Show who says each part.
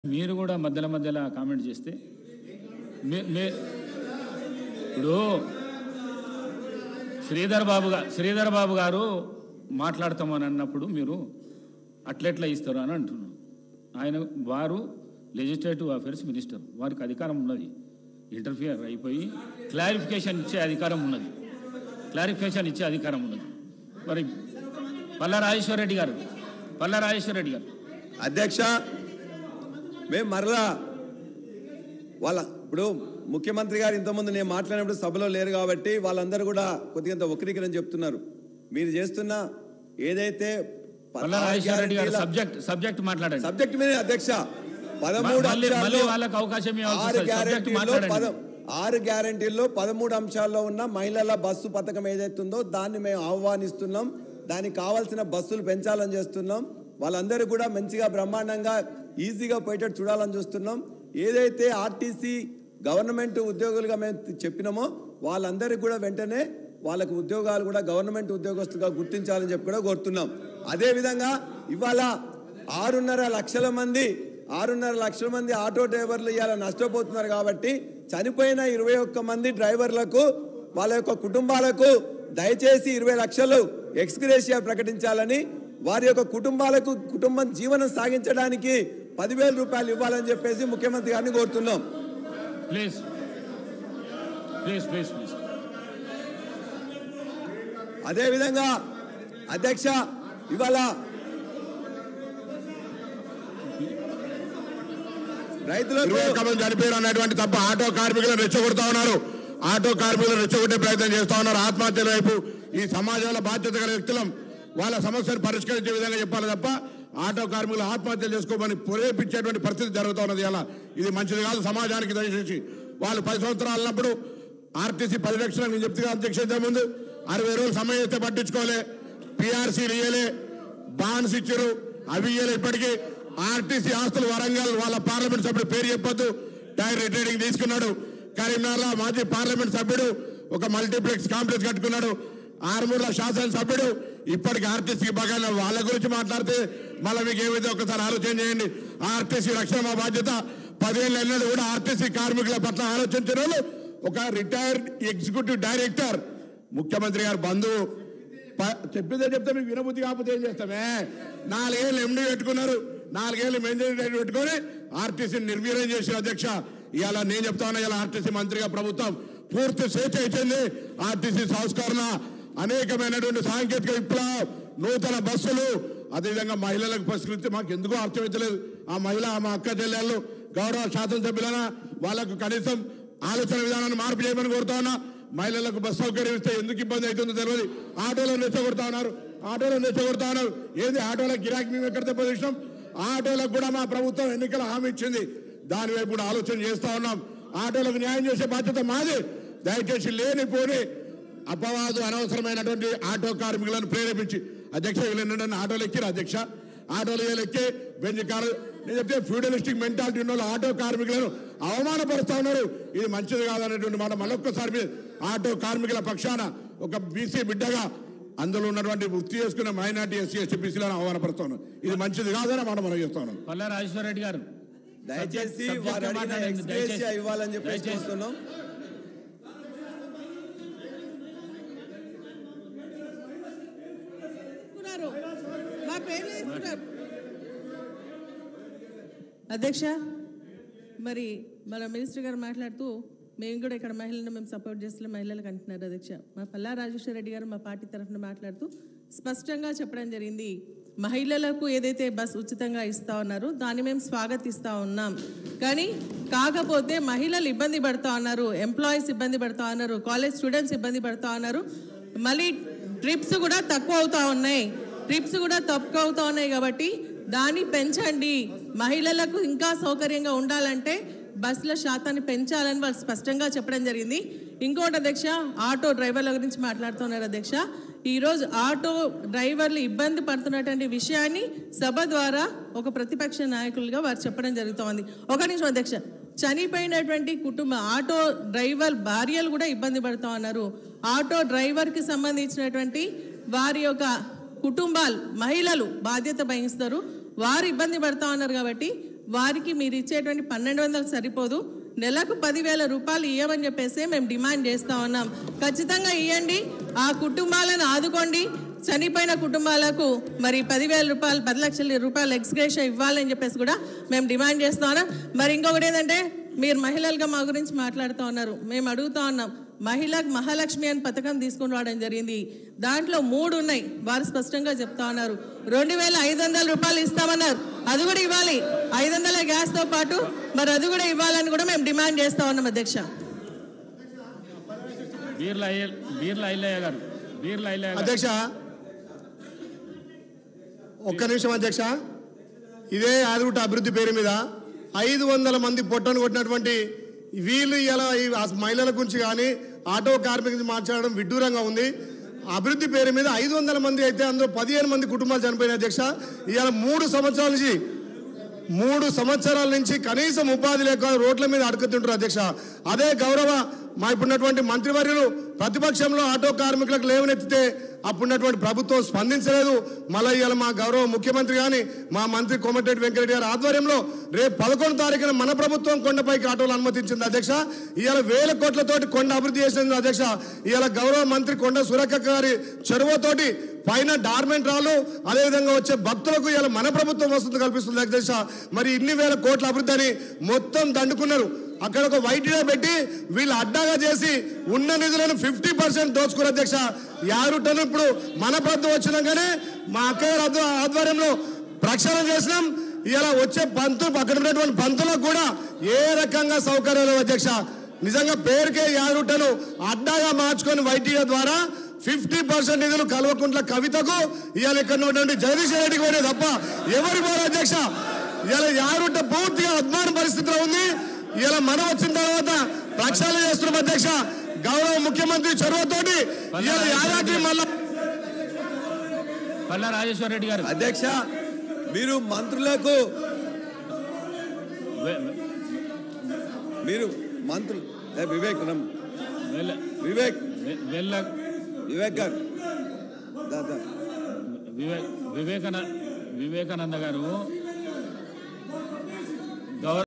Speaker 1: మీరు కూడా మధ్యలో మధ్యలో కామెంట్ చేస్తే మీ- మీ- ఇప్పుడు శ్రీధర్ బాబు గా శ్రీధర్ బాబు గారు మాట్లాడతామని అన్నప్పుడు మీరు అట్లెట్లా ఇస్తారు అని అంటున్నారు ఆయన వారు లెజిస్లేటివ్ అఫేర్స్ మినిస్టర్ వారికి అధికారం ఉన్నది ఇంటర్ఫియర్ అయిపోయి క్లారిఫికేషన్ ఇచ్చే అధికారం ఉన్నది క్లారిఫికేషన్ ఇచ్చే అధికారం ఉన్నది మరి పల్లా రాజేశ్వరరెడ్డి గారు పల్లా రాజేశ్వరరెడ్డి గారు
Speaker 2: అధ్యక్ష మేము మరలా వాళ్ళ ఇప్పుడు ముఖ్యమంత్రి గారు ఇంతకుముందు నేను మాట్లాడినప్పుడు సభలో లేరు కాబట్టి వాళ్ళందరూ కూడా కొద్దిగా వక్రీకరణ చెప్తున్నారు మీరు చేస్తున్న ఏదైతే
Speaker 1: పల్లా రాజేశ్వరరెడ్డి గారు సబ్జెక్ట్ సబ్జెక్ట్ మాట్లాడండి
Speaker 2: సబ్జెక్ట్ మీద అధ్యక్ష పదమూడు
Speaker 1: మళ్ళీ మళ్ళీ
Speaker 2: అంశాల్లో
Speaker 1: వాళ్ళకి అవకాశం ఇవ్వాల్సి
Speaker 2: ఆరు
Speaker 1: వస్తుంది. సబ్జెక్ట్
Speaker 2: గ్యారంటీల్లో
Speaker 1: మాట్లాడండి
Speaker 2: పద ఆరు గ్యారంటీల్లో పదమూడు అంశాల్లో ఉన్న మహిళల బస్సు పథకం ఏదైతుందో దాన్ని మేము ఆహ్వానిస్తున్నాం దానికి కావాల్సిన బస్సులు పెంచాలని చేస్తున్నాం వాళ్ళందరూ కూడా మంచిగా బ్రహ్మాండంగా ఈజీగా పోయేటట్టు చూడాలని చూస్తున్నాం ఏదైతే ఆర్టీసీ గవర్నమెంట్ ఉద్యోగులుగా మేము చెప్పినామో వాళ్ళందరికీ కూడా వెంటనే వాళ్ళకు ఉద్యోగాలు కూడా గవర్నమెంట్ ఉద్యోగస్తులుగా గుర్తించాలని చెప్పి కూడా కోరుతున్నాం అదేవిధంగా ఇవాళ ఆరున్నర లక్షల మంది ఆరున్నర లక్షల మంది ఆటో డ్రైవర్లు ఇవాళ నష్టపోతున్నారు కాబట్టి చనిపోయిన ఇరవై ఒక్క మంది డ్రైవర్లకు వాళ్ళ యొక్క కుటుంబాలకు దయచేసి ఇరవై లక్షలు ఎక్స్గ్రేషియా ప్రకటించాలని వారి యొక్క కుటుంబాలకు కుటుంబం జీవనం సాగించడానికి పదివేల రూపాయలు ఇవ్వాలని చెప్పేసి ముఖ్యమంత్రి గారిని కోరుతున్నాం
Speaker 1: ప్లీజ్ ప్లీజ్ ప్లీజ్ ప్లీజ్
Speaker 2: అదేవిధంగా అధ్యక్ష ఇవాళ రైతులకు
Speaker 3: ఇరవై ఒక్క మంది చనిపోయారు అన్నటువంటి తప్ప ఆటో కార్మికులను రెచ్చగొడతా ఉన్నారు ఆటో కార్మికులను రెచ్చగొట్టే ప్రయత్నం చేస్తా ఉన్నారు ఆత్మహత్యల వైపు ఈ సమాజంలో బాధ్యత గల వ్యక్తులం వాళ్ళ సమస్యను పరిష్కరించే విధంగా చెప్పాలి తప్ప ఆటో కార్మికులు ఆత్మహత్యలు చేసుకోమని ప్రేరేపించేటువంటి పరిస్థితి జరుగుతూ ఉన్నది ఇలా ఇది మంచిది కాదు సమాజానికి దయచేసి వాళ్ళు పది సంవత్సరాలు అన్నప్పుడు ఆర్టీసీ పది లక్షలు నేను చెప్తే అధ్యక్ష ముందు అరవై రోజులు సమయం ఇస్తే పట్టించుకోలే పిఆర్సీలు ఇయ్యలే బాండ్స్ ఇచ్చారు అవి ఇయ్యలే ఇప్పటికీ ఆర్టీసీ ఆస్తులు వరంగల్ వాళ్ళ పార్లమెంట్ సభ్యుడు పేరు చెప్పొద్దు టైర్ రిటైరింగ్ తీసుకున్నాడు కరీంనగర్లో మాజీ పార్లమెంట్ సభ్యుడు ఒక మల్టీప్లెక్స్ కాంప్లెక్స్ కట్టుకున్నాడు ఆరుమూరుల శాసనసభ్యుడు ఇప్పటికి ఆర్టీసీకి బాగా వాళ్ళ గురించి మాట్లాడితే మళ్ళీ మీకు ఏమైతే ఒకసారి ఆలోచన చేయండి ఆర్టీసీ రక్షణ మా బాధ్యత పదేళ్ళు ఎన్నడూ కూడా ఆర్టీసీ కార్మికుల పట్ల ఆలోచించిన వాళ్ళు ఒక రిటైర్డ్ ఎగ్జిక్యూటివ్ డైరెక్టర్ ముఖ్యమంత్రి గారు బంధువు ప- చెప్పిందే చెప్తే మీకు వినబుద్ధి కాకపోతే ఏం చేస్తామే నాలుగేళ్ళు ఎండి పెట్టుకున్నారు నాలుగేళ్ళు మెయింటైన్ పెట్టుకొని ఆర్టీసీని నిర్వీర్యం చేసిన అధ్యక్ష ఇవాళ నేను చెప్తా ఉన్నా ఇలా ఆర్టీసీ మంత్రిగా ప్రభుత్వం పూర్తి స్వేచ్ఛ ఇచ్చింది ఆర్టీసీ సంస్కరణ అనేకమైనటువంటి సాంకేతిక విప్లవం నూతన బస్సులు అదేవిధంగా మహిళలకు పరిష్కరిస్తే మాకు ఎందుకో అర్థమవుతలేదు ఆ మహిళ మా అక్క చెల్లెళ్ళు గౌరవ శాసనసభ్యులన వాళ్ళకు కనీసం ఆలోచన విధానాన్ని మార్పు చేయమని కోరుతా ఉన్నా మహిళలకు బస్ సౌకర్యం ఇస్తే ఎందుకు ఇబ్బంది అవుతుందో తెలియదు ఆటోలో రెచ్చగొడతా ఉన్నారు ఆటోలో రెచ్చగొడతా ఉన్నారు ఏంది ఆటోల గిరాకీ మేము ఎక్కడ తెప్పదీసినాం ఆటోలకు కూడా మా ప్రభుత్వం ఎన్నికల హామీ ఇచ్చింది దాని వైపు కూడా ఆలోచన చేస్తా ఉన్నాం ఆటోలకు న్యాయం చేసే బాధ్యత మాది దయచేసి లేనిపోని అపవాదు అనవసరమైనటువంటి ఆటో కార్మికులను ప్రేరేపించి అధ్యక్ష వీళ్ళని ఆటోలు ఎక్కిరు అధ్యక్ష ఆటోలు వీళ్ళు ఎక్కి బెంచ్ కారు నేను చెప్తే ఫ్యూడలిస్టిక్ మెంటాలిటీ ఉన్న వాళ్ళు ఆటో కార్మికులను అవమానపరుస్తా ఉన్నారు ఇది మంచిది కాదనేటువంటి మాట మళ్ళొక్కసారి మీరు ఆటో కార్మికుల పక్షాన ఒక బీసీ బిడ్డగా అందులో ఉన్నటువంటి వృత్తి చేసుకున్న మైనార్టీ ఎస్సీ ఎస్టీ బీసీలను అవమానపరుస్తా ఉన్నాం ఇది మంచిది కాదని మాట మనం చేస్తా ఉన్నాం
Speaker 1: పల్లా రాజేశ్వరరెడ్డి గారు
Speaker 2: దయచేసి
Speaker 1: సబ్జెక్ట్
Speaker 2: వారు అడిగిన
Speaker 1: మాట్లాడండి,
Speaker 2: ఎక్స్గ్రేషియా
Speaker 1: దయచేసి.
Speaker 2: ఇవ్వాలని చెప్పేసి
Speaker 1: దయచేసి.
Speaker 2: కోరుతున్నాం
Speaker 4: తీసుకున్నారు మా పేర్లు తీసుకున్నారు అధ్యక్ష మరి మన మినిస్టర్ గారు మాట్లాడుతూ మేము కూడా ఇక్కడ మహిళలను మేము సపోర్ట్ చేస్తున్నాం మహిళలకు అంటున్నారు అధ్యక్ష మా పల్లా రాజేశ్వర రెడ్డి గారు మా పార్టీ తరఫున మాట్లాడుతూ స్పష్టంగా చెప్పడం జరిగింది మహిళలకు ఏదైతే బస్ ఉచితంగా ఇస్తా ఉన్నారో దాన్ని మేము స్వాగతిస్తా ఉన్నాం కానీ కాకపోతే మహిళలు ఇబ్బంది పడుతూ ఉన్నారు ఎంప్లాయీస్ ఇబ్బంది పడుతూ ఉన్నారు కాలేజ్ స్టూడెంట్స్ ఇబ్బంది పడుతూ ఉన్నారు మళ్ళీ ట్రిప్స్ కూడా తక్కువ అవుతా ఉన్నాయి ట్రిప్స్ కూడా తక్కువ అవుతా ఉన్నాయి కాబట్టి దాన్ని పెంచండి మహిళలకు ఇంకా సౌకర్యంగా ఉండాలంటే బస్సుల శాతాన్ని పెంచాలని వాళ్ళు స్పష్టంగా చెప్పడం జరిగింది ఇంకోటి అధ్యక్ష ఆటో డ్రైవర్ల గురించి మాట్లాడుతున్నారు అధ్యక్ష ఈరోజు ఆటో డ్రైవర్లు ఇబ్బంది పడుతున్నటువంటి విషయాన్ని సభ ద్వారా ఒక ప్రతిపక్ష నాయకులుగా వారు చెప్పడం జరుగుతోంది ఒక నిమిషం అధ్యక్ష చనిపోయినటువంటి కుటుంబ ఆటో డ్రైవర్ భార్యలు కూడా ఇబ్బంది పడుతూ ఉన్నారు ఆటో డ్రైవర్కి సంబంధించినటువంటి వారి యొక్క కుటుంబాలు మహిళలు బాధ్యత వహిస్తారు వారు ఇబ్బంది పడుతూ ఉన్నారు కాబట్టి వారికి మీరు ఇచ్చేటువంటి పన్నెండు వందలు సరిపోదు నెలకు పదివేల రూపాయలు ఇవ్వమని చెప్పేసి మేము డిమాండ్ చేస్తా ఉన్నాం ఖచ్చితంగా ఇవ్వండి ఆ కుటుంబాలను ఆదుకోండి చనిపోయిన కుటుంబాలకు మరి పదివేల రూపాయలు పది లక్షల రూపాయలు ఎక్స్గ్రేషన్ ఇవ్వాలని చెప్పేసి కూడా మేము డిమాండ్ చేస్తా ఉన్నాం మరి ఇంకొకటి ఏంటంటే మీరు మహిళలుగా మా గురించి మాట్లాడుతూ ఉన్నారు మేము అడుగుతా ఉన్నాం మహిళకు మహాలక్ష్మి అని పథకం తీసుకుని రావడం జరిగింది దాంట్లో మూడు ఉన్నాయి వారు స్పష్టంగా చెప్తా ఉన్నారు రెండు వేల ఐదు వందల రూపాయలు ఇస్తామన్నారు అది కూడా ఇవ్వాలి ఐదు వందల గ్యాస్తో పాటు మరి అది కూడా ఇవ్వాలని కూడా మేము డిమాండ్ చేస్తా ఉన్నాం అధ్యక్ష
Speaker 1: బీర్ల అయ్య బీర్ల ఐలయ్య గారు బీర్ల ఐలయ్య గారు
Speaker 5: అధ్యక్ష ఒక్క నిమిషం అధ్యక్ష ఇదే ఆదిగుట్ట అభివృద్ధి పేరు మీద ఐదు వందల మంది పొట్టను కొట్టినటువంటి వీళ్ళు ఇలా ఈ అస- మహిళల గురించి కానీ ఆటో కార్మికుల గురించి మాట్లాడడం విడ్డూరంగా ఉంది అభివృద్ధి పేరు మీద ఐదు వందల మంది అయితే అందులో పదిహేను మంది కుటుంబాలు చనిపోయిన అధ్యక్ష ఇవాళ మూడు సంవత్సరాల నుంచి మూడు సంవత్సరాల నుంచి కనీసం ఉపాధి లేక రోడ్ల మీద అడుగుతుంటారు అధ్యక్ష అదే గౌరవ మా ఇప్పుడున్నటువంటి మంత్రివర్యులు ప్రతిపక్షంలో ఆటో కార్మికులకు లేవనెత్తితే అప్పుడున్నటువంటి ప్రభుత్వం స్పందించలేదు మళ్ళీ ఇవాళ మా గౌరవ ముఖ్యమంత్రి కానీ మా మంత్రి కోమటిరెడ్డి వెంకరెడ్డి గారి ఆధ్వర్యంలో రేపు పదకొండు తారీఖున మన ప్రభుత్వం కొండపైకి ఆటోలు అనుమతించింది అధ్యక్ష ఇవాళ వేల కోట్లతోటి కొండ అభివృద్ధి చేసింది అధ్యక్ష ఇవాళ గౌరవ మంత్రి కొండ సురక్క గారి చొరవతోటి పైన డార్మెంట్ రాళ్ళు అదేవిధంగా వచ్చే భక్తులకు ఇలా మన ప్రభుత్వం వస్తుంది కల్పిస్తుంది అధ్యక్ష మరి ఇన్ని వేల కోట్ల అభివృద్ధి అని మొత్తం దండుకున్నారు అక్కడ ఒక వైట్ డే పెట్టి వీళ్ళు అడ్డాగా చేసి ఉన్న నిధులను ఫిఫ్టీ పర్సెంట్ దోచుకున్నారు అధ్యక్ష యారుటను ఇప్పుడు మన ప్రభుత్వం వచ్చినాకనే మా అక్కయ్య గారి ఆధ్వ- ఆధ్వర్యంలో ప్రక్షాళన చేసినాం ఇలా వచ్చే పంతులు అక్కడ ఉన్నటువంటి పంతులకు కూడా ఏ రకంగా సౌకర్యాలు లేవు అధ్యక్ష నిజంగా పేరుకే యారుటను అడ్డాగా మార్చుకొని వైటీఏ ద్వారా ఫిఫ్టీ పర్సెంట్ నిధులు కల్వకుంట్ల కవితకు ఇవాళ ఇక్కడ ఉన్నటువంటి జగదీష్ రెడ్డికి పోయినాయి తప్ప ఎవరు పోరు అధ్యక్ష ఇవాళ యారుట పూర్తిగా అద్మాన పరిస్థితిలో ఉంది ఇలా మనం వచ్చిన తర్వాత ప్రక్షాళన చేస్తున్నాం అధ్యక్ష గౌరవ ముఖ్యమంత్రి చొరవతోటి ఇవాళ యాదాద్రి మళ్ళా
Speaker 1: పల్లా రాజేశ్వర రెడ్డి గారు
Speaker 2: అధ్యక్ష మీరు మంత్రులకు
Speaker 1: వె-
Speaker 2: మీరు మంత్రులు ఏ, వివేక్ రమ్.
Speaker 1: వెల్ల-
Speaker 2: వివేక్
Speaker 1: వె- వెల్ల
Speaker 2: వివేక్ గారు దా, దా.
Speaker 1: వివే వివేకాన వివేకానంద గారు